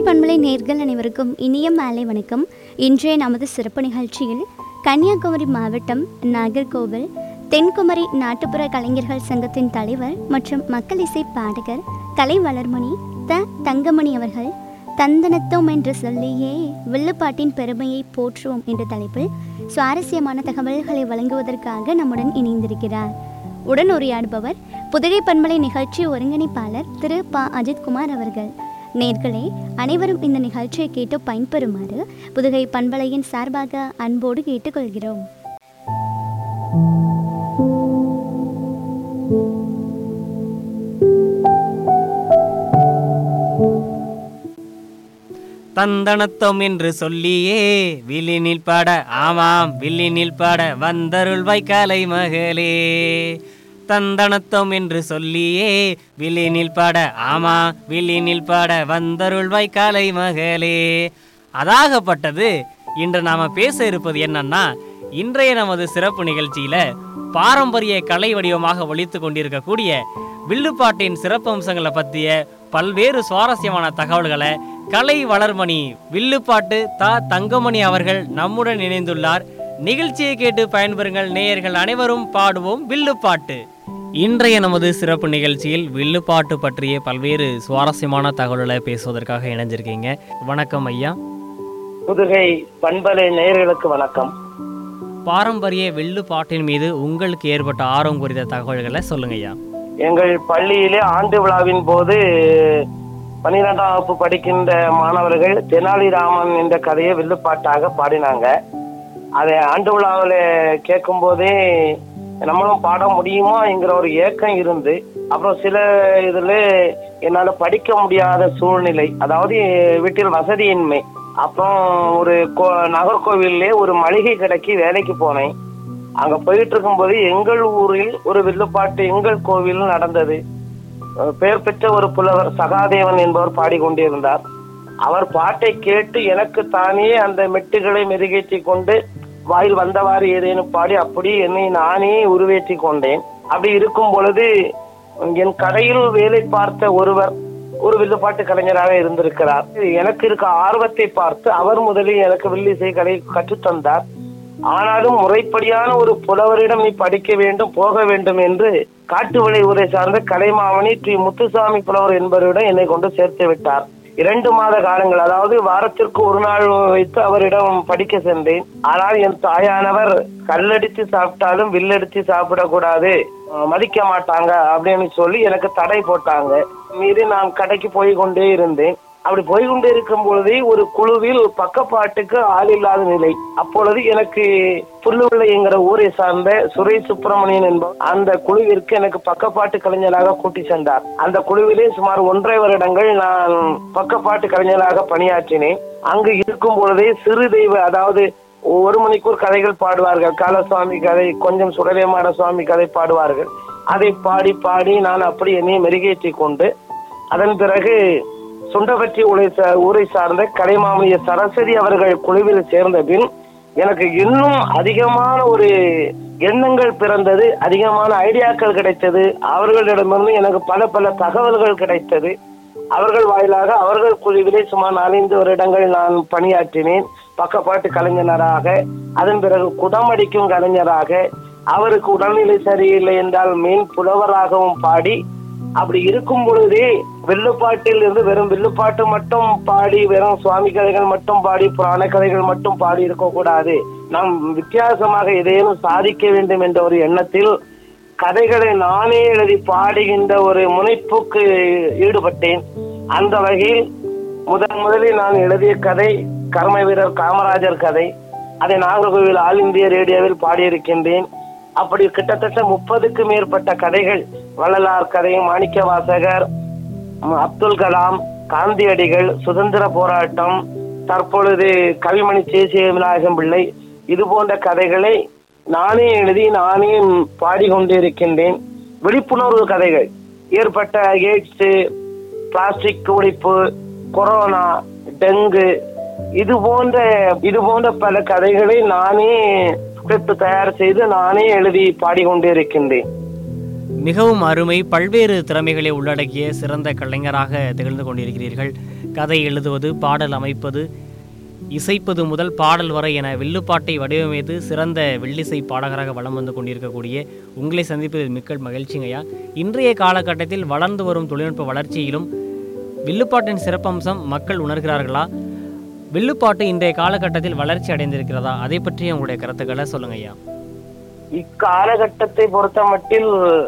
பண்பலை நேர்கள் அனைவருக்கும் இனிய மாலை வணக்கம் இன்றைய நமது சிறப்பு நிகழ்ச்சியில் கன்னியாகுமரி மாவட்டம் நாகர்கோவில் தென்குமரி நாட்டுப்புற கலைஞர்கள் சங்கத்தின் தலைவர் மற்றும் மக்கள் இசை பாடகர் கலை வளர்மணி த தங்கமணி அவர்கள் தந்தனத்தோம் என்று சொல்லியே வில்லுப்பாட்டின் பெருமையை போற்றுவோம் என்ற தலைப்பில் சுவாரஸ்யமான தகவல்களை வழங்குவதற்காக நம்முடன் இணைந்திருக்கிறார் உடன் உரையாடுபவர் புதுகை பண்பலை நிகழ்ச்சி ஒருங்கிணைப்பாளர் திரு ப அஜித்குமார் அவர்கள் நேர்களே அனைவரும் இந்த நிகழ்ச்சியை கேட்டு பயன்பெறுமாறு புதுகை பண்பலையின் சார்பாக அன்போடு கேட்டுக்கொள்கிறோம் தந்தனத்தம் என்று சொல்லியே வில்லினில் பாட ஆமாம் வில்லினில் பாட வந்தருள்வாய் கலை மகளே தந்தனத்தம் என்று சொல்லியே வில்லினில் பாட ஆமா வில்லினில் பாட வந்தருள்வாய் கலை மகளே அதாகப்பட்டது இன்று நாம பேச இருப்பது என்னன்னா இன்றைய நமது சிறப்பு நிகழ்ச்சியில பாரம்பரிய கலை வடிவமாக ஒழித்து கொண்டிருக்கக்கூடிய வில்லுப்பாட்டின் சிறப்பம்சங்களை பற்றிய பல்வேறு சுவாரஸ்யமான தகவல்களை கலை வளர்மணி வில்லுப்பாட்டு தா தங்கமணி அவர்கள் நம்முடன் இணைந்துள்ளார் நிகழ்ச்சியை கேட்டு பயன்பெறுங்கள் நேயர்கள் அனைவரும் பாடுவோம் வில்லுப்பாட்டு இன்றைய நமது சிறப்பு நிகழ்ச்சியில் வில்லுப்பாட்டு பற்றிய பல்வேறு சுவாரஸ்யமான தகவல்களை பேசுவதற்காக இணைஞ்சிருக்கீங்க வணக்கம் ஐயா புதுகை பண்பலை நேயர்களுக்கு வணக்கம் பாரம்பரிய வில்லுப்பாட்டின் மீது உங்களுக்கு ஏற்பட்ட ஆர்வம் குறித்த தகவல்களை சொல்லுங்க ஐயா எங்கள் பள்ளியிலே ஆண்டு விழாவின் போது பன்னிரெண்டாம் வகுப்பு படிக்கின்ற மாணவர்கள் தெனாலிராமன் என்ற கதையை வில்லுப்பாட்டாக பாடினாங்க அதை ஆண்டு விழாவில் கேட்கும் போதே நம்மளும் பாட முடியுமா என்கிற ஒரு ஏக்கம் இருந்து அப்புறம் சில இதுல என்னால படிக்க முடியாத சூழ்நிலை அதாவது வீட்டில் வசதியின்மை அப்புறம் ஒரு கோ- நகர்கோவில்லே ஒரு மளிகை கடைக்கு வேலைக்கு போனேன் அங்க போயிட்டு இருக்கும்போது எங்கள் ஊரில் ஒரு வில்லுப்பாட்டு எங்கள் கோவில் நடந்தது அஹ் பெயர் பெற்ற ஒரு புலவர் சகாதேவன் என்பவர் பாடிக்கொண்டிருந்தார் அவர் பாட்டை கேட்டு எனக்கு தானே அந்த மெட்டுகளை மெருகேற்றி கொண்டு வாயில் வந்தவாறு ஏதேனும் பாடி அப்படி என்னை நானே உருவேற்றி கொண்டேன் அப்படி இருக்கும் பொழுது என் கடையில் வேலை பார்த்த ஒருவர் ஒரு வில்லுப்பாட்டு கலைஞராக இருந்திருக்கிறார் எனக்கு இருக்க ஆர்வத்தை பார்த்து அவர் முதலில் எனக்கு வில்லிசை கலை கற்றுத்தந்தார் ஆனாலும் முறைப்படியான ஒரு புலவரிடம் நீ படிக்க வேண்டும் போக வேண்டும் என்று காட்டுவளை ஊரை சார்ந்த கலைமாமணி டி முத்துசாமி புலவர் என்பவரிடம் என்னை கொண்டு சேர்த்து விட்டார் இரண்டு மாத காலங்கள் அதாவது வாரத்திற்கு ஒரு நாள் வைத்து அவரிடம் படிக்க சென்றேன் ஆனால் என் தாயானவர் கல்லடித்து சாப்பிட்டாலும் வில்லடித்து சாப்பிடக்கூடாது அஹ் மதிக்க மாட்டாங்க அப்படின்னு சொல்லி எனக்கு தடை போட்டாங்க மீறி நான் கடைக்கு போய் கொண்டே இருந்தேன் அப்படி போய் கொண்டே இருக்கும் பொழுதே ஒரு குழுவில் பக்கப்பாட்டுக்கு ஆள் இல்லாத நிலை அப்பொழுது எனக்கு புல்லுவிள்ளை என்கிற ஊரை சார்ந்த சுரேஷ் சுப்பிரமணியன் என்பவர் அந்த குழுவிற்கு எனக்கு பக்கப்பாட்டு கலைஞராக கூட்டி சென்றார் அந்த குழுவிலே சுமார் ஒன்றரை வருடங்கள் நான் பக்கப்பாட்டு கலைஞராக பணியாற்றினேன் அங்கு இருக்கும் பொழுதே சிறு தெய்வ அதாவது ஒரு மணிக்கூர் கதைகள் பாடுவார்கள் காலசுவாமி கதை கொஞ்சம் சுடலேமாட சுவாமி கதை பாடுவார்கள் அதை பாடி பாடி நான் அப்படி என்னை மெருகேற்றி கொண்டு அதன் பிறகு சுண்டபற்றி ஊரை சா- ஊரை சார்ந்த கலைமாமணிய சரஸ்வதி அவர்கள் குழுவில் சேர்ந்த பின் எனக்கு இன்னும் அதிகமான ஒரு எண்ணங்கள் பிறந்தது அதிகமான ஐடியாக்கள் கிடைத்தது அவர்களிடமிருந்து எனக்கு பல பல தகவல்கள் கிடைத்தது அவர்கள் வாயிலாக அவர்கள் குழுவிலே சுமார் நாலஞ்சு வருடங்கள் நான் பணியாற்றினேன் பக்கப்பாட்டு கலைஞராக அதன் பிறகு குடமடிக்கும் கலைஞராக அவருக்கு உடல்நிலை சரியில்லை என்றால் மீன் புலவராகவும் பாடி அப்படி இருக்கும் பொழுதே வில்லுப்பாட்டில் இருந்து வெறும் வில்லுப்பாட்டு மட்டும் பாடி வெறும் சுவாமி கதைகள் மட்டும் பாடி புராண கதைகள் மட்டும் பாடி இருக்க கூடாது நாம் வித்தியாசமாக எதையும் சாதிக்க வேண்டும் என்ற ஒரு எண்ணத்தில் கதைகளை நானே எழுதி பாடுகின்ற ஒரு முனைப்புக்கு ஈடுபட்டேன் அந்த வகையில் முதன் முதலில் நான் எழுதிய கதை கர்ம வீரர் காமராஜர் கதை அதை நாகர்கோவில் ஆல் இந்திய ரேடியோவில் பாடியிருக்கின்றேன் அப்படி கிட்டத்தட்ட முப்பதுக்கு மேற்பட்ட கதைகள் வள்ளலார் கதை மாணிக்க வாசகர் ம், அப்துல் கலாம் காந்தியடிகள் சுதந்திர போராட்டம் தற்பொழுது கவிமணி சேசிய விநாயகம் பிள்ளை இது போன்ற கதைகளை நானே எழுதி நானே பாடிக்கொண்டிருக்கின்றேன் விழிப்புணர்வு கதைகள் ஏற்பட்ட எய்ட்ஸ் பிளாஸ்டிக் துடிப்பு கொரோனா டெங்கு இது போன்ற இது போன்ற பல கதைகளை நானே ஸ்கிரிப்ட் தயார் செய்து நானே எழுதி பாடிக்கொண்டிருக்கின்றேன் மிகவும் அருமை பல்வேறு திறமைகளை உள்ளடக்கிய சிறந்த கலைஞராக திகழ்ந்து கொண்டிருக்கிறீர்கள் கதை எழுதுவது பாடல் அமைப்பது இசைப்பது முதல் பாடல் வரை என வில்லுப்பாட்டை வடிவமைத்து சிறந்த வில்லிசை பாடகராக வலம் வந்து கொண்டிருக்கக்கூடிய உங்களை சந்திப்பதில் மிக்க மகிழ்ச்சிங்கய்யா இன்றைய காலகட்டத்தில் வளர்ந்து வரும் தொழில்நுட்ப வளர்ச்சியிலும் வில்லுப்பாட்டின் சிறப்பம்சம் மக்கள் உணர்கிறார்களா வில்லுப்பாட்டு இன்றைய காலகட்டத்தில் வளர்ச்சி அடைந்திருக்கிறதா அதை பற்றி உங்களுடைய கருத்துக்களை சொல்லுங்க ஐயா இக்காலகட்டத்தை பொறுத்த மட்டில்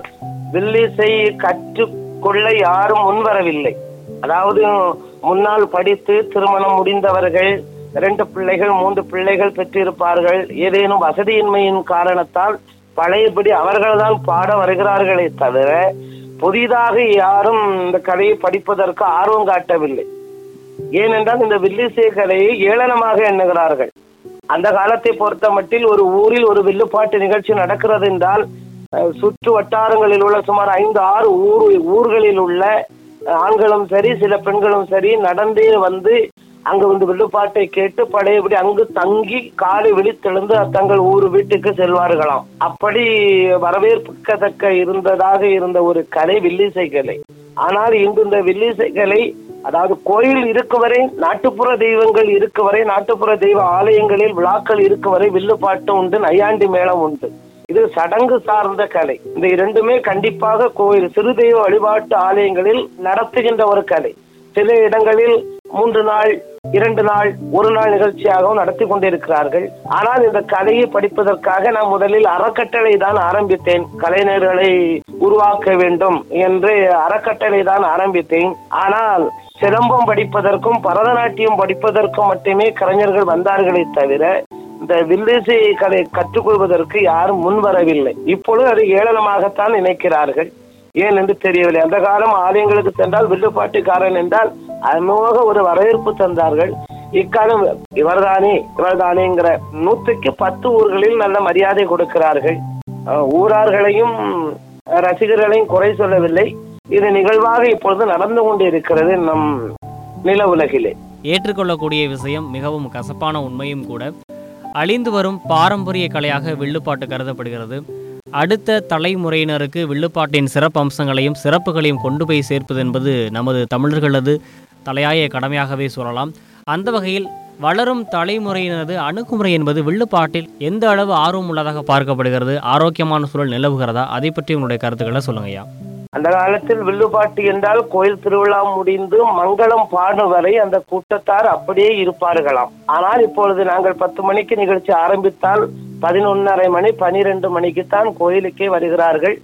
வில்லிசை கற்றுக்கொள்ள யாரும் முன்வரவில்லை அதாவது முன்னால் படித்து திருமணம் முடிந்தவர்கள் இரண்டு பிள்ளைகள் மூன்று பிள்ளைகள் பெற்றிருப்பார்கள் ஏதேனும் வசதியின்மையின் காரணத்தால் பழையபடி அவர்கள்தான் பாட வருகிறார்களே தவிர புதிதாக யாரும் இந்த கலையை படிப்பதற்கு ஆர்வம் காட்டவில்லை ஏனென்றால் இந்த வில்லிசை கலையை ஏளனமாக எண்ணுகிறார்கள் அந்த காலத்தை பொறுத்த மட்டில் ஒரு ஊரில் ஒரு வில்லுப்பாட்டு நிகழ்ச்சி நடக்கிறது என்றால் அஹ், சுற்று வட்டாரங்களில் உள்ள சுமார் ஐந்து ஆறு ஊர் ஊர்களில் உள்ள அஹ், ஆண்களும் சரி சில பெண்களும் சரி நடந்தே வந்து அங்கு வந்து வில்லுப்பாட்டை கேட்டு பழையபடி அங்கு தங்கி காலை விழித்தெழுந்து தங்கள் ஊர் வீட்டுக்கு செல்வார்களாம் அப்படி வரவேற்கத்தக்க இருந்ததாக இருந்த ஒரு கலை வில்லிசை கலை ஆனால் இன்று இந்த வில்லிசை கலை அதாவது கோயில் இருக்கும் வரை நாட்டுப்புற தெய்வங்கள் இருக்கும் வரை நாட்டுப்புற தெய்வ ஆலயங்களில் விழாக்கள் இருக்கும் வரை வில்லுப்பாட்டு உண்டு நையாண்டி மேளம் உண்டு இது சடங்கு சார்ந்த கலை இந்த இரண்டுமே கண்டிப்பாக கோயில் சிறு தெய்வ வழிபாட்டு ஆலயங்களில் நடத்துகின்ற ஒரு கலை சில இடங்களில் மூன்று நாள் இரண்டு நாள் ஒரு நாள் நிகழ்ச்சியாகவும் நடத்தி கொண்டிருக்கிறார்கள் ஆனால் இந்த கலையை படிப்பதற்காக நான் முதலில் அறக்கட்டளை தான் ஆரம்பித்தேன் கலைஞர்களை உருவாக்க வேண்டும் என்று அறக்கட்டளை தான் ஆரம்பித்தேன் ஆனால் சிலம்பம் படிப்பதற்கும் பரதநாட்டியம் படிப்பதற்கும் மட்டுமே கலைஞர்கள் வந்தார்களே தவிர இந்த வில்லிசை கலை கற்றுக்கொள்வதற்கு யாரும் முன்வரவில்லை இப்பொழுது அது ஏளனமாகத்தான் நினைக்கிறார்கள் ஏன் என்று தெரியவில்லை அந்த காலம் ஆலயங்களுக்கு சென்றால் வில்லுப்பாட்டுக்காரன் என்றால் அமோக ஒரு வரவேற்பு தந்தார்கள் இக்காலம் இவர்தானே இவர்தானேங்கிற நூற்றுக்கு பத்து ஊர்களில் நல்ல மரியாதை கொடுக்கிறார்கள் அஹ், ஊரார்களையும் அஹ், ரசிகர்களையும் குறை சொல்லவில்லை இது நிகழ்வாக இப்பொழுது நடந்து கொண்டிருக்கிறது நம் நில உலகிலே ஏற்றுக்கொள்ளக்கூடிய விஷயம் மிகவும் கசப்பான உண்மையும் கூட அழிந்து வரும் பாரம்பரிய கலையாக வில்லுப்பாட்டு கருதப்படுகிறது அடுத்த தலைமுறையினருக்கு வில்லுப்பாட்டின் சிறப்பு அம்சங்களையும் சிறப்புகளையும் கொண்டு போய் சேர்ப்பது என்பது நமது தமிழர்களது தலையாய கடமையாகவே சொல்லலாம் அந்த வகையில் வளரும் தலைமுறையினரது அணுகுமுறை என்பது வில்லுப்பாட்டில் எந்த அளவு ஆர்வம் உள்ளதாக பார்க்கப்படுகிறது ஆரோக்கியமான சூழல் நிலவுகிறதா அதை பற்றி உங்களுடைய கருத்துக்களை சொல்லுங்க ஐயா அந்த காலத்தில் வில்லுப்பாட்டு என்றால் கோயில் திருவிழா முடிந்து மங்களம் பாடும் வரை அந்த கூட்டத்தார் அப்படியே இருப்பார்களாம் ஆனால் இப்பொழுது நாங்கள் பத்து மணிக்கு நிகழ்ச்சி ஆரம்பித்தால் பதினொன்னரை மணி பனிரெண்டு மணிக்குத்தான் கோயிலுக்கே வருகிறார்கள்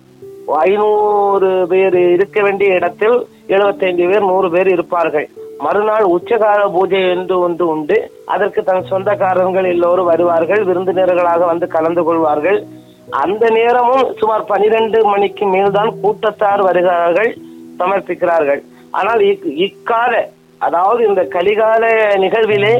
ஐநூறு பேர் இருக்க வேண்டிய இடத்தில் எழுபத்தைந்து பேர் நூறு பேர் இருப்பார்கள் மறுநாள் உச்சகால பூஜை என்று ஒன்று உண்டு அதற்கு தன் சொந்தக்காரர்கள் எல்லோரும் வருவார்கள் விருந்தினர்களாக வந்து கலந்து கொள்வார்கள் அந்த நேரமும் சுமார் பனிரெண்டு மணிக்கு மேல்தான் கூட்டத்தார் வருகிறார்கள் சமர்ப்பிக்கிறார்கள் ஆனால் இக்- இக்கால அதாவது இந்த கலிகால நிகழ்விலே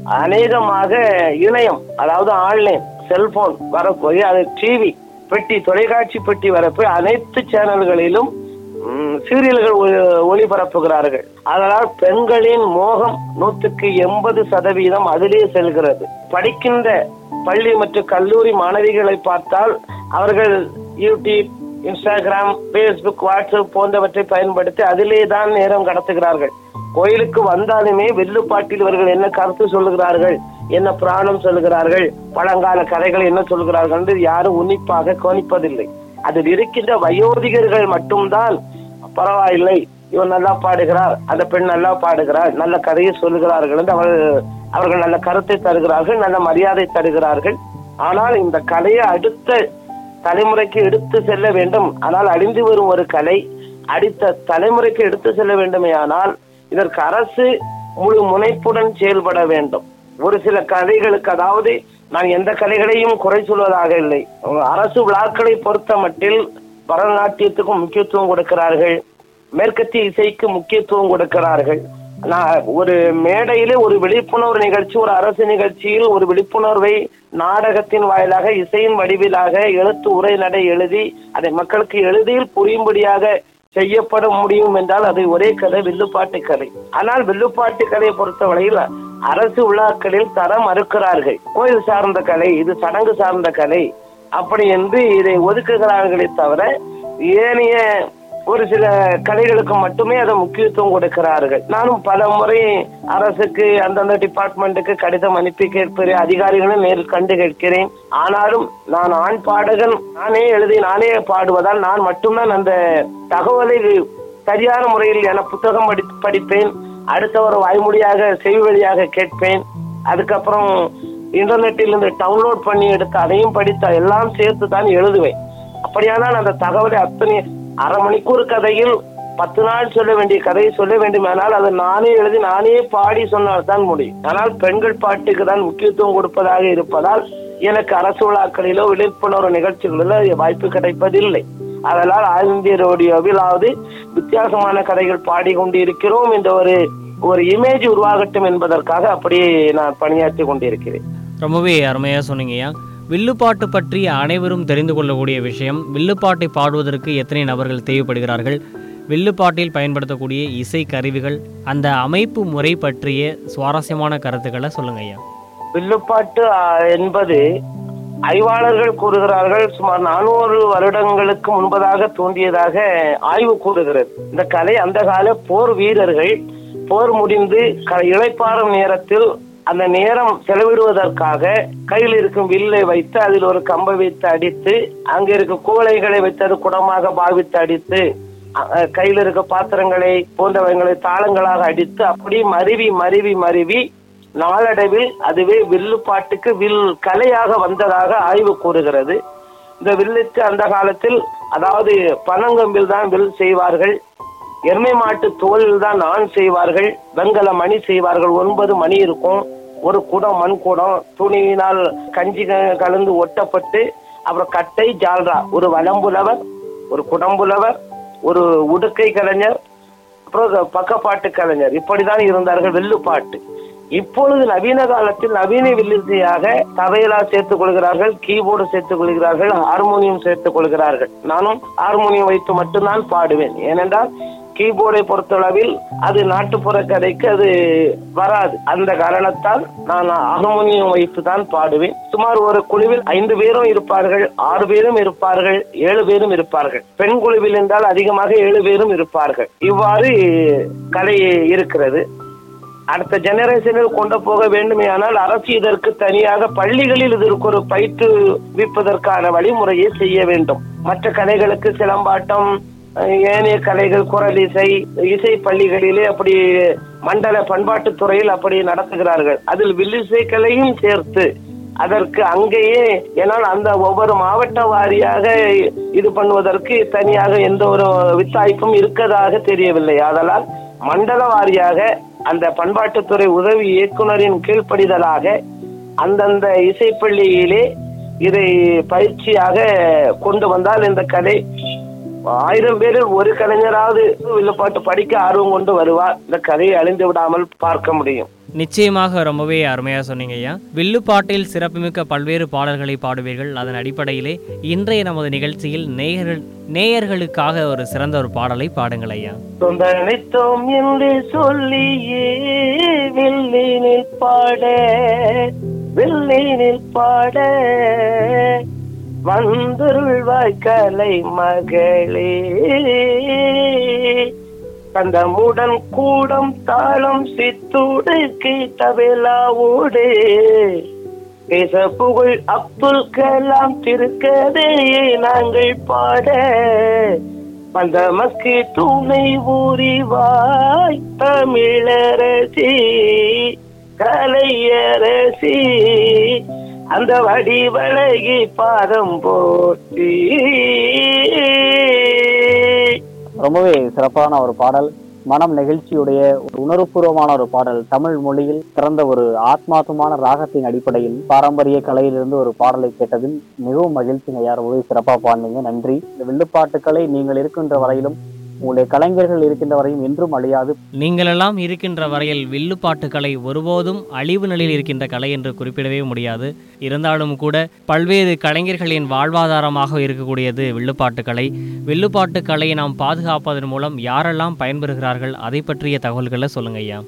அநேகமாக இணையம் அதாவது ஆன்லைன் செல்போன் வரப்போய் அது டிவி பெட்டி தொலைக்காட்சி பெட்டி வரப்போய் அனைத்து சேனல்களிலும் ம், சீரியல்கள் ஒ- ஒளிபரப்புகிறார்கள் அதனால் பெண்களின் மோகம் நூற்றுக்கு எண்பது சதவீதம் அதிலே செல்கிறது படிக்கின்ற பள்ளி மற்றும் கல்லூரி மாணவிகளை பார்த்தால் அவர்கள் யூடியூப் இன்ஸ்டாகிராம் ஃபேஸ்புக் வாட்ஸ்அப் போன்றவற்றை பயன்படுத்தி அதிலே தான் நேரம் கடத்துகிறார்கள் கோயிலுக்கு வந்தாலுமே வெள்ளுப்பாட்டில் இவர்கள் என்ன கருத்து சொல்லுகிறார்கள் என்ன புராணம் சொல்லுகிறார்கள் பழங்கால கதைகள் என்ன சொல்கிறார்கள் என்று யாரும் உன்னிப்பாக கவனிப்பதில்லை அதில் இருக்கின்ற வயோதிகர்கள் மட்டும்தான் பரவாயில்லை இவன் நல்லா பாடுகிறார் அந்த பெண் நல்லா பாடுகிறார் நல்ல கதையை சொல்லுகிறார்கள் என்று அவர்கள் அவர்கள் நல்ல கருத்தை தருகிறார்கள் நல்ல மரியாதை தருகிறார்கள் ஆனால் இந்த கலையை அடுத்த தலைமுறைக்கு எடுத்து செல்ல வேண்டும் ஆனால் அழிந்து வரும் ஒரு கலை அடுத்த தலைமுறைக்கு எடுத்து செல்ல வேண்டுமே ஆனால் இதற்கு அரசு முழு முனைப்புடன் செயல்பட வேண்டும் ஒரு சில கலைகளுக்கு அதாவது நான் எந்த கலைகளையும் குறை சொல்வதாக இல்லை அரசு விழாக்களை பொறுத்த மட்டில் பரதநாட்டியத்துக்கும் முக்கியத்துவம் கொடுக்கிறார்கள் மேற்கத்திய இசைக்கு முக்கியத்துவம் கொடுக்கிறார்கள் நான் ஒரு மேடையிலே ஒரு விழிப்புணர்வு நிகழ்ச்சி ஒரு அரசு நிகழ்ச்சியில் ஒரு விழிப்புணர்வை நாடகத்தின் வாயிலாக இசையின் வடிவிலாக எழுத்து உரை நடை எழுதி அதை மக்களுக்கு எளிதில் புரியும்படியாக செய்யப்பட முடியும் என்றால் அது ஒரே கதை வில்லுப்பாட்டு கலை ஆனால் வில்லுப்பாட்டு கலையை பொறுத்தவரையில் அரசு விழாக்களில் தர மறுக்கிறார்கள் கோயில் சார்ந்த கலை இது சடங்கு சார்ந்த கலை அப்படி என்று இதை ஒதுக்குகிறார்களே தவிர ஏனைய ஒரு சில கலைகளுக்கு மட்டுமே அதை முக்கியத்துவம் கொடுக்கிறார்கள் நானும் பல முறை அரசுக்கு அந்தந்த டிபார்ட்மெண்ட்டுக்கு கடிதம் அனுப்பி கேட்கிறேன் அதிகாரிகளும் நேரில் கண்டு கேட்கிறேன் ஆனாலும் நான் ஆண் பாடகன் நானே எழுதி நானே பாடுவதால் நான் மட்டும்தான் அந்த தகவலை சரியான முறையில் என புத்தகம் படி படிப்பேன் அடுத்தவர் வாய்மொழியாக செவி வழியாக கேட்பேன் அதுக்கப்புறம் இன்டர்நெட்டில் இருந்து டவுன்லோட் பண்ணி எடுத்து அதையும் படித்து எல்லாம் சேர்த்து தான் எழுதுவேன் அப்படியானால் அந்த தகவலை அத்தனை அரை மணிக்கூர் கதையில் பத்து நாள் சொல்ல வேண்டிய கதையை சொல்ல வேண்டுமானால் அதை நானே எழுதி நானே பாடி சொன்னால் தான் முடியும் ஆனால் பெண்கள் பாட்டுக்கு தான் முக்கியத்துவம் கொடுப்பதாக இருப்பதால் எனக்கு அரசு விழாக்களிலோ விழிப்புணர்வு நிகழ்ச்சிகளிலோ வாய்ப்பு கிடைப்பதில்லை அதனால் ஆல் இந்திய ரேடியோவிலாவது வித்தியாசமான கதைகள் பாடிக்கொண்டு இருக்கிறோம் என்ற ஒரு ஒரு இமேஜ் உருவாகட்டும் என்பதற்காக அப்படியே நான் பணியாற்றி கொண்டிருக்கிறேன் ரொம்பவே அருமையாக சொன்னீங்கய்யா வில்லுப்பாட்டு பற்றி அனைவரும் தெரிந்து கொள்ளக்கூடிய விஷயம் வில்லுப்பாட்டை பாடுவதற்கு எத்தனை நபர்கள் தேவைப்படுகிறார்கள் வில்லுப்பாட்டில் பயன்படுத்தக்கூடிய இசை கருவிகள் அந்த அமைப்பு முறை பற்றிய சுவாரஸ்யமான கருத்துக்களை சொல்லுங்க ஐயா வில்லுப்பாட்டு ஆ, என்பது ஆய்வாளர்கள் கூறுகிறார்கள் சுமார் நானூறு வருடங்களுக்கு முன்பதாக தோன்றியதாக ஆய்வு கூறுகிறது இந்த கலை அந்த கால போர் வீரர்கள் போர் முடிந்து க- இளைப்பாறும் நேரத்தில் அந்த நேரம் செலவிடுவதற்காக கையில் இருக்கும் வில்லை வைத்து அதில் ஒரு கம்பை வைத்து அடித்து அங்க இருக்க குவளைகளை வைத்து அது குடமாக பாவித்து அடித்து அ- அ, கையில் இருக்க பாத்திரங்களை போன்றவைகளை தாளங்களாக அடித்து அப்படி மருவி மருவி மருவி நாளடைவில் அதுவே வில்லு பாட்டுக்கு வில் கலையாக வந்ததாக ஆய்வு கூறுகிறது இந்த வில்லுக்கு அந்த காலத்தில் அதாவது பனங்கம்பில் தான் வில் செய்வார்கள் எருமை மாட்டு தோலில் தான் நான் செய்வார்கள் வெங்கல மணி செய்வார்கள் ஒன்பது மணி இருக்கும் ஒரு குடம் மண் குடம் துணியினால் கஞ்சி க- கலந்து ஒட்டப்பட்டு அப்புறம் கட்டை ஜால்ரா ஒரு வலம்புலவர் ஒரு குடம்புலவர் ஒரு உடுக்கை கலைஞர் அப்புறம் பக்கப்பாட்டு கலைஞர் இப்படிதான் இருந்தார்கள் வில்லுப்பாட்டு இப்பொழுது நவீன காலத்தில் நவீன வில்லிசையாக தவையலா சேர்த்துக் கொள்கிறார்கள் கீபோர்டு சேர்த்துக் கொள்கிறார்கள் ஹார்மோனியம் சேர்த்துக் கொள்கிறார்கள் நானும் ஹார்மோனியம் வைத்து மட்டும்தான் பாடுவேன் ஏனென்றால் கீபோர்டை பொறுத்தளவில் அது நாட்டுப்புற கதைக்கு அது வராது அந்த காரணத்தால் நான் ஹார்மோனியம் வைத்து தான் பாடுவேன் சுமார் ஒரு குழுவில் ஐந்து பேரும் இருப்பார்கள் ஆறு பேரும் இருப்பார்கள் ஏழு பேரும் இருப்பார்கள் பெண் குழுவில் என்றால் அதிகமாக ஏழு பேரும் இருப்பார்கள் இவ்வாறு கலை இருக்கிறது அடுத்த ஜெனரேஷனில் கொண்டு போக வேண்டுமேயானால் அரசு இதற்கு தனியாக பள்ளிகளில் இதற்கு ஒரு பயிற்றுவிப்பதற்கான வழிமுறையை செய்ய வேண்டும் மற்ற கலைகளுக்கு சிலம்பாட்டம் அஹ், ஏனைய கலைகள் குரல் இசை இசை பள்ளிகளிலே அப்படி மண்டல பண்பாட்டுத் துறையில் அப்படி நடத்துகிறார்கள் அதில் வில்லிசை கலையும் சேர்த்து அதற்கு அங்கேயே ஏன்னால் அந்த ஒவ்வொரு மாவட்ட வாரியாக இது பண்ணுவதற்கு தனியாக எந்த ஒரு வித்தாய்ப்பும் இருக்கதாக தெரியவில்லை ஆதலால் மண்டல வாரியாக அந்த பண்பாட்டுத்துறை உதவி இயக்குனரின் கீழ்ப்படிதலாக அந்தந்த இசைப்பள்ளியிலே இதை பயிற்சியாக கொண்டு வந்தால் இந்த கலை ஆயிரம் பேரில் ஒரு கலைஞராவது வில்லுப்பாட்டு படிக்க ஆர்வம் கொண்டு வருவார் இந்த கதையை அழிந்து விடாமல் பார்க்க முடியும் நிச்சயமாக ரொம்பவே அருமையாக சொன்னீங்க ஐயா வில்லுப்பாட்டில் சிறப்புமிக்க பல்வேறு பாடல்களை பாடுவீர்கள் அதன் அடிப்படையிலே இன்றைய நமது நிகழ்ச்சியில் நேயர்கள் நேயர்களுக்காக ஒரு சிறந்த ஒரு பாடலை பாடுங்கள் ஐயா சொந்தனைத்தோம் என்று சொல்லியே வெள்ளினில் பாட வெள்ளினில் பாட வந்தருள்வாய் கலை மகளே கந்தமுடன் கூடம் தாளம் சித்தூடு தவிலாவோடு பேச புகழ் அப்துல் கலாம் திருக்கதையை நாங்கள் பாட வந்தமக்கு துணை ஊறிவாய் தமிழரசி கலையரசி அந்த வடிவழகி பாதம் போற்றி ரொம்பவே சிறப்பான ஒரு பாடல் மனம் நெகிழ்ச்சியுடைய ஒரு உணர்வுபூர்வமான ஒரு பாடல் தமிழ் மொழியில் சிறந்த ஒரு ஆத்மார்த்தமான ராகத்தின் அடிப்படையில் பாரம்பரிய கலையிலிருந்து ஒரு பாடலை கேட்டதில் மிகவும் மகிழ்ச்சிங்க யார் ரொம்பவே சிறப்பா பாடினீங்க நன்றி இந்த வில்லுப்பாட்டு கலை நீங்கள் இருக்கின்ற வரையிலும் உங்களுடைய கலைஞர்கள் இருக்கின்ற வரையும் என்றும் அழியாது நீங்களெல்லாம் இருக்கின்ற வரையில் வில்லுப்பாட்டு கலை ஒருபோதும் அழிவு நிலையில் இருக்கின்ற கலை என்று குறிப்பிடவே முடியாது இருந்தாலும் கூட பல்வேறு கலைஞர்களின் வாழ்வாதாரமாக இருக்கக்கூடியது வில்லுப்பாட்டு கலை வில்லுப்பாட்டு கலையை நாம் பாதுகாப்பதன் மூலம் யாரெல்லாம் பயன்பெறுகிறார்கள் அதை பற்றிய தகவல்களை சொல்லுங்க ஐயா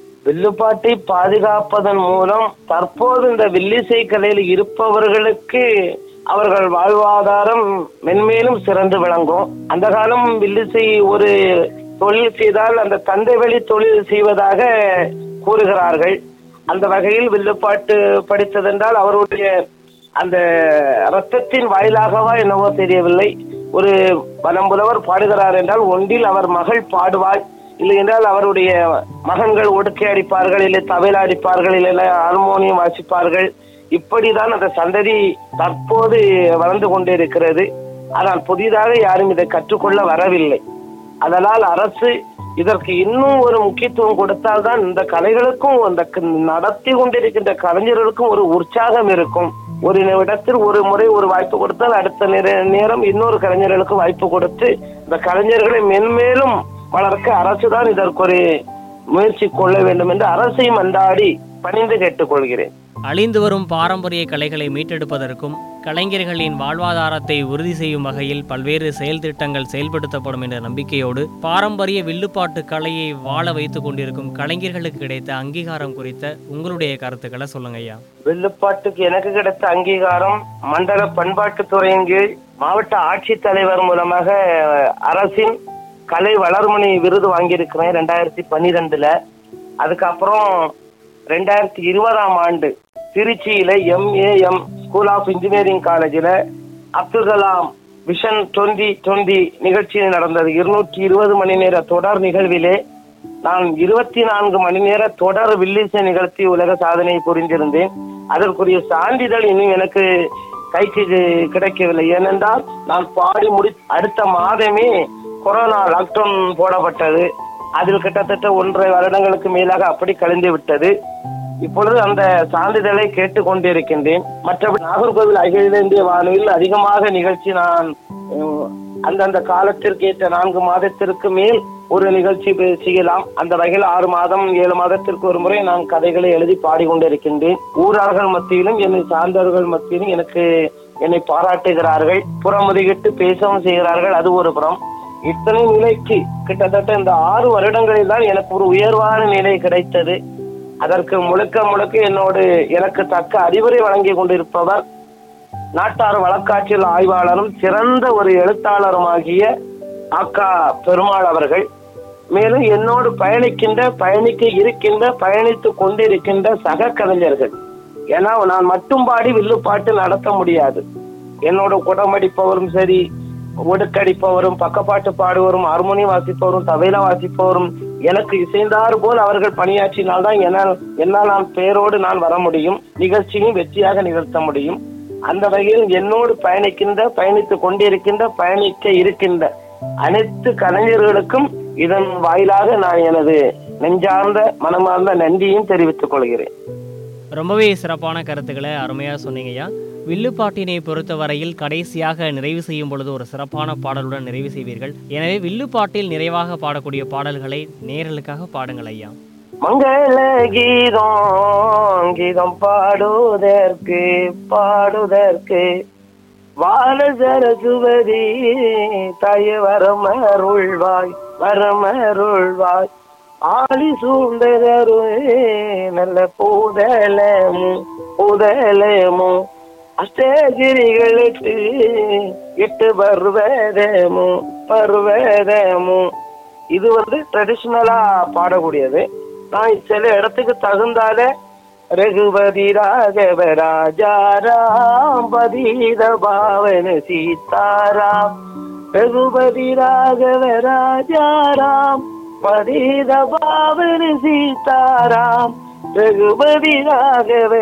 வில்லுப்பாட்டை பாதுகாப்பதன் மூலம் தற்போது இந்த வில்லிசை கலையில் இருப்பவர்களுக்கு அவர்கள் வாழ்வாதாரம் மென்மேலும் சிறந்து விளங்கும் அந்த காலம் வில்லிசை ஒரு தொழில் செய்தால் அந்த தந்தை வழி தொழில் செய்வதாக கூறுகிறார்கள் அந்த வகையில் வில்லுப்பாட்டு படித்ததென்றால் அவருடைய அந்த ரத்தத்தின் வாயிலாகவா என்னவோ தெரியவில்லை ஒரு வனம்புலவர் பாடுகிறார் என்றால் ஒன்றில் அவர் மகள் பாடுவாள் இல்லை என்றால் அவருடைய மகன்கள் ஒடுக்கை அடிப்பார்கள் இல்லை தவையில் அடிப்பார்கள் இல்லை ஹார்மோனியம் வாசிப்பார்கள் இப்படிதான் அந்த சந்ததி தற்போது வளர்ந்து கொண்டிருக்கிறது ஆனால் புதிதாக யாரும் இதை கற்றுக்கொள்ள வரவில்லை அதனால் அரசு இதற்கு இன்னும் ஒரு முக்கியத்துவம் கொடுத்தால்தான் இந்த கலைகளுக்கும் அந்த க- நடத்தி கொண்டிருக்கின்ற கலைஞர்களுக்கும் ஒரு உற்சாகம் இருக்கும் ஒரு இடத்தில் ஒரு முறை ஒரு வாய்ப்பு கொடுத்தால் அடுத்த நேர- நேரம் இன்னொரு கலைஞர்களுக்கு வாய்ப்பு கொடுத்து இந்த கலைஞர்களை மென்மேலும் வளர்க்க அரசுதான் இதற்கு ஒரு முயற்சி கொள்ள வேண்டும் என்று அரசையும் அண்டாடி பணிந்து கேட்டுக்கொள்கிறேன் அழிந்து வரும் பாரம்பரிய கலைகளை மீட்டெடுப்பதற்கும் கலைஞர்களின் வாழ்வாதாரத்தை உறுதி செய்யும் வகையில் பல்வேறு செயல் திட்டங்கள் செயல்படுத்தப்படும் என்ற நம்பிக்கையோடு பாரம்பரிய வில்லுப்பாட்டு கலையை வாழ வைத்துக் கொண்டிருக்கும் கலைஞர்களுக்கு கிடைத்த அங்கீகாரம் குறித்த உங்களுடைய கருத்துக்களை சொல்லுங்க ஐயா வில்லுப்பாட்டுக்கு எனக்கு கிடைத்த அங்கீகாரம் மண்டல பண்பாட்டுத்துறையின் கீழ் மாவட்ட ஆட்சித்தலைவர் மூலமாக அரசின் கலை வளர்மணி விருது வாங்கியிருக்கிறேன் ரெண்டாயிரத்தி பன்னிரெண்டுல அதுக்கப்புறம் ரெண்டாயிரத்தி இருபதாம் ஆண்டு திருச்சியில எம்ஏஎம் ஸ்கூல் ஆஃப் இன்ஜினியரிங் காலேஜில் Abdul Kalam vision twenty twenty நிகழ்ச்சி நடந்தது இருநூற்றி இருபது மணி நேர தொடர் நிகழ்விலே நான் இருபத்தி நான்கு மணி நேர தொடர் வில்லிசை நிகழ்த்தி உலக சாதனை புரிந்திருந்தேன் அதற்குரிய சான்றிதழ் இன்னும் எனக்கு கைக்கு கிடைக்கவில்லை ஏனென்றால் நான் பாடி முடி அடுத்த மாதமே கொரோனா லாக்டவுன் போடப்பட்டது அதில் கிட்டத்தட்ட ஒன்றரை வருடங்களுக்கு மேலாக அப்படி கழிந்து விட்டது இப்பொழுது அந்த சான்றிதழை கேட்டுக் கொண்டிருக்கின்றேன் மற்றபடி நாகர்கோவில் அகில இந்திய வானொலியில் அதிகமாக நிகழ்ச்சி நான் அஹ், அந்தந்த காலத்திற்கு ஏற்ற நான்கு மாதத்திற்கு மேல் ஒரு நிகழ்ச்சி பே- செய்யலாம் அந்த வகையில் ஆறு மாதம் ஏழு மாதத்திற்கு ஒரு முறை நான் கதைகளை எழுதி பாடிக்கொண்டிருக்கின்றேன் ஊரார்கள் மத்தியிலும் என்னை சார்ந்தவர்கள் மத்தியிலும் எனக்கு என்னை பாராட்டுகிறார்கள் புறமுதுகிட்டு பேசவும் செய்கிறார்கள் அது ஒரு புறம் இத்தனை நிலைக்கு கிட்டத்தட்ட இந்த ஆறு வருடங்களில் தான் எனக்கு ஒரு உயர்வான நிலை கிடைத்தது அதற்கு முழுக்க முழுக்க என்னோடு எனக்கு தக்க அறிவுரை வழங்கி கொண்டிருப்பவர் நாட்டார் வழக்காட்சியல் ஆய்வாளரும் சிறந்த ஒரு எழுத்தாளருமாகிய அக்கா பெருமாள் அவர்கள் மேலும் என்னோடு பயணிக்கின்ற பயணிக்க இருக்கின்ற பயணித்து கொண்டிருக்கின்ற சக கலைஞர்கள் ஏன்னா நான் மட்டும் பாடி வில்லுப்பாட்டு நடத்த முடியாது என்னோட குடமடிப்பவரும் சரி ஒடுக்கடிப்பவரும் பக்கப்பாட்டு பாடுவரும் ஹார்மோனியம் வாசிப்பவரும் தவைலா வாசிப்பவரும் எனக்கு இசைந்தாறு போல் அவர்கள் பணியாற்றினால்தான் என்னால் என்னால் நான் பேரோடு நான் வர முடியும் நிகழ்ச்சியும் வெற்றியாக நிகழ்த்த முடியும் அந்த வகையில் என்னோடு பயணிக்கின்ற பயணித்துக் கொண்டிருக்கின்ற பயணிக்க இருக்கின்ற அனைத்து கலைஞர்களுக்கும் இதன் வாயிலாக நான் எனது நெஞ்சார்ந்த மனமார்ந்த நன்றியும் தெரிவித்துக் கொள்கிறேன் ரொம்பவே சிறப்பான கருத்துக்களை அருமையாக சொன்னீங்கய்யா வில்லுப்பாட்டினை பொறுத்தவரையில் கடைசியாக நிறைவு செய்யும் பொழுது ஒரு சிறப்பான பாடலுடன் நிறைவு செய்வீர்கள் எனவே வில்லுப்பாட்டில் நிறைவாக பாடக்கூடிய பாடல்களை நேரலுக்காக பாடுங்கள் ஐயா மங்கள கீதம் கீதம் பாடுவதற்கு பாடுவதற்கு வாழ சரசுவதி தாய வரமருள்வாய் வரமருள்வாய் ஆளி சூழ்ந்ததரு நல்ல பூதலமு பூதலமு அஷ்டகிரிகளுக்கு இட்டு பருவதமு பருவதமு இது வந்து ட்ரெடிஷ்னலா பாடக்கூடியது நான் சில இடத்துக்கு தகுந்தால ரகுபதி ராகவ ராஜாராம் பதீத பாவன சீதாராம் ரகுபதி ராகவ ராஜாராம் பதீத பாவன சீதாராம் ரகுபதி ராகவ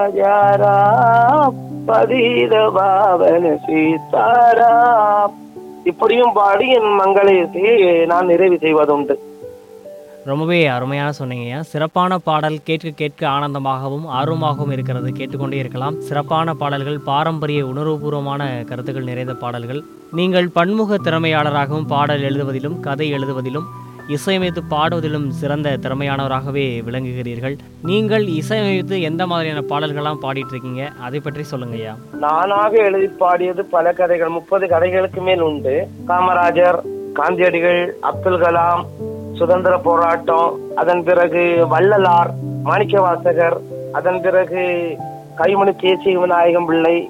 ராஜாராம் பதீத பாவன சீதாராம் இப்படியும் பாடி என் மங்களத்தை நான் நிறைவு செய்வதுண்டு ரொம்பவே அருமையான சொன்னீங்கய்யா சிறப்பான பாடல் கேட்க கேட்க ஆனந்தமாகவும் ஆர்வமாகவும் இருக்கிறது கேட்டுக்கொண்டே இருக்கலாம் சிறப்பான பாடல்கள் பாரம்பரிய உணர்வுபூர்வமான கருத்துக்கள் நிறைந்த பாடல்கள் நீங்கள் பன்முக திறமையாளராகவும் பாடல் எழுதுவதிலும் கதை எழுதுவதிலும் இசையமைத்து பாடுவதிலும் சிறந்த திறமையானவராகவே விளங்குகிறீர்கள் நீங்கள் இசையமைத்து எந்த மாதிரியான பாடல்கள்லாம் பாடிட்டு இருக்கீங்க அதை பற்றி சொல்லுங்கய்யா நானாக எழுதி பாடியது பல கதைகள் முப்பது கதைகளுக்கு மேல் உண்டு காமராஜர் காந்தியடிகள் அப்துல் கலாம் சுதந்திர போராட்டம் அதன் பிறகு வள்ளலார் மாணிக்க வாசகர் அதன் பிறகு கைமணி தேசிய விநாயகம் பிள்ளை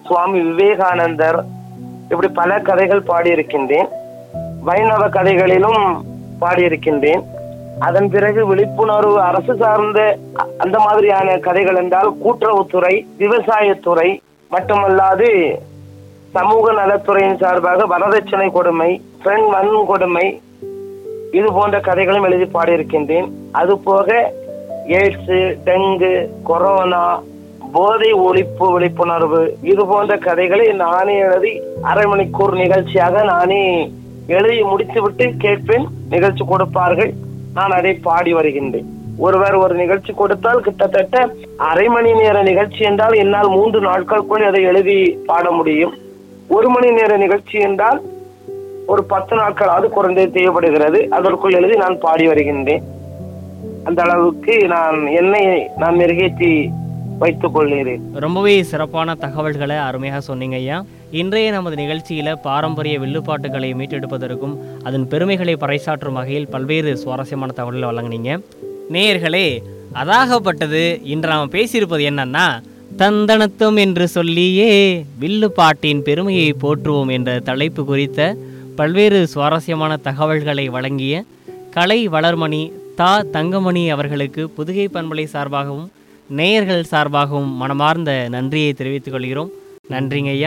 சுவாமி விவேகானந்தர் இப்படி பல கதைகள் பாடியிருக்கின்றேன் வைணவ கதைகளிலும் பாடியிருக்கின்றேன் அதன் பிறகு விழிப்புணர்வு அரசு சார்ந்த அ- அந்த மாதிரியான கதைகள் என்றால் கூட்டுறவுத்துறை விவசாயத்துறை மட்டுமல்லாது சமூக நலத்துறையின் சார்பாக வரதட்சணை கொடுமை பெண் வன்கொடுமை இது போன்ற கதைகளும் எழுதி பாடியிருக்கின்றேன் அது போக எய்ட்ஸ் டெங்கு கொரோனா போதை ஒழிப்பு விழிப்புணர்வு இது போன்ற கதைகளை நானே எழுதி அரை மணிக்கூர் நிகழ்ச்சியாக நானே எழுதி முடித்துவிட்டு கேட்பேன் நிகழ்ச்சி கொடுப்பார்கள் நான் அதை பாடி வருகின்றேன் ஒருவர் ஒரு நிகழ்ச்சி கொடுத்தால் கிட்டத்தட்ட அரை மணி நேர நிகழ்ச்சி என்றால் என்னால் மூன்று நாட்களுக்குள் அதை எழுதி பாட முடியும் ஒரு மணி நேர நிகழ்ச்சி என்றால் ஒரு பத்து நாட்களாவது குறைந்தே தேவைப்படுகிறது அதற்குள் எழுதி நான் பாடி வருகின்றேன் அந்த அளவுக்கு நான் என்னை நான் மெருகேற்றி வைத்துக் கொள்கிறேன் ரொம்பவே சிறப்பான தகவல்களை அருமையாக சொன்னீங்க ஐயா இன்றைய நமது நிகழ்ச்சியில் பாரம்பரிய வில்லுப்பாட்டுகளை மீட்டெடுப்பதற்கும் அதன் பெருமைகளை பறைசாற்றும் வகையில் பல்வேறு சுவாரஸ்யமான தகவல்களை வழங்குனீங்க நேயர்களே அதாகப்பட்டது இன்று நாம் பேசியிருப்பது என்னன்னா தந்தனத்துவம் என்று சொல்லியே வில்லுப்பாட்டின் பெருமையை போற்றுவோம் என்ற தலைப்பு குறித்த பல்வேறு சுவாரஸ்யமான தகவல்களை வழங்கிய கலை வளர்மணி தா தங்கமணி அவர்களுக்கு புதுகை பண்பலை சார்பாகவும் நேயர்கள் சார்பாகவும் மனமார்ந்த நன்றியை தெரிவித்துக் கொள்கிறோம் நன்றிங்க ஐயா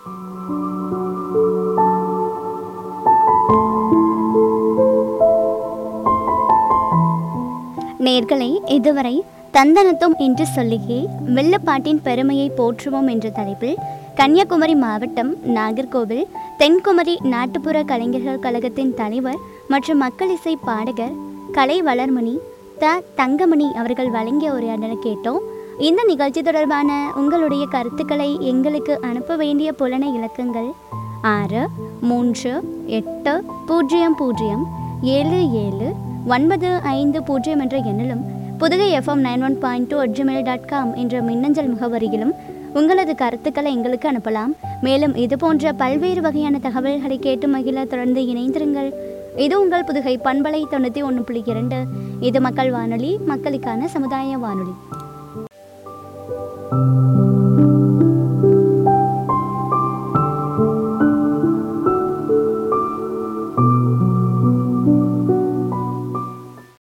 நேர்களை இதுவரை தந்தனத்தும் என்று சொல்லியே வெள்ளப்பாட்டின் பெருமையை போற்றுவோம் என்ற தலைப்பில் கன்னியாகுமரி மாவட்டம் நாகர்கோவில் தென்குமரி நாட்டுப்புற கலைஞர்கள் கழகத்தின் தலைவர் மற்றும் மக்கள் இசை பாடகர் கலை வளர்மணி த தங்கமணி அவர்கள் வழங்கிய உரையாடலை கேட்டோம் இந்த நிகழ்ச்சி தொடர்பான உங்களுடைய கருத்துக்களை எங்களுக்கு அனுப்ப வேண்டிய புலன இலக்கங்கள் ஆறு மூன்று எட்டு பூஜ்ஜியம் பூஜ்ஜியம் ஏழு ஏழு ஒன்பது ஐந்து பூஜ்ஜியம் என்ற எண்ணிலும் Pudugai FM nine one point two at Gmail dot com என்ற மின்னஞ்சல் முகவரியிலும் உங்களது கருத்துக்களை எங்களுக்கு அனுப்பலாம் மேலும் இது போன்ற பல்வேறு வகையான தகவல்களை கேட்டு மகிழ தொடர்ந்து இணைந்திருங்கள் இது உங்கள் புதுகை பண்பலை தொண்ணூற்றி ஒன்று புள்ளி இரண்டு இது மக்கள் வானொலி மக்களுக்கான சமுதாய வானொலி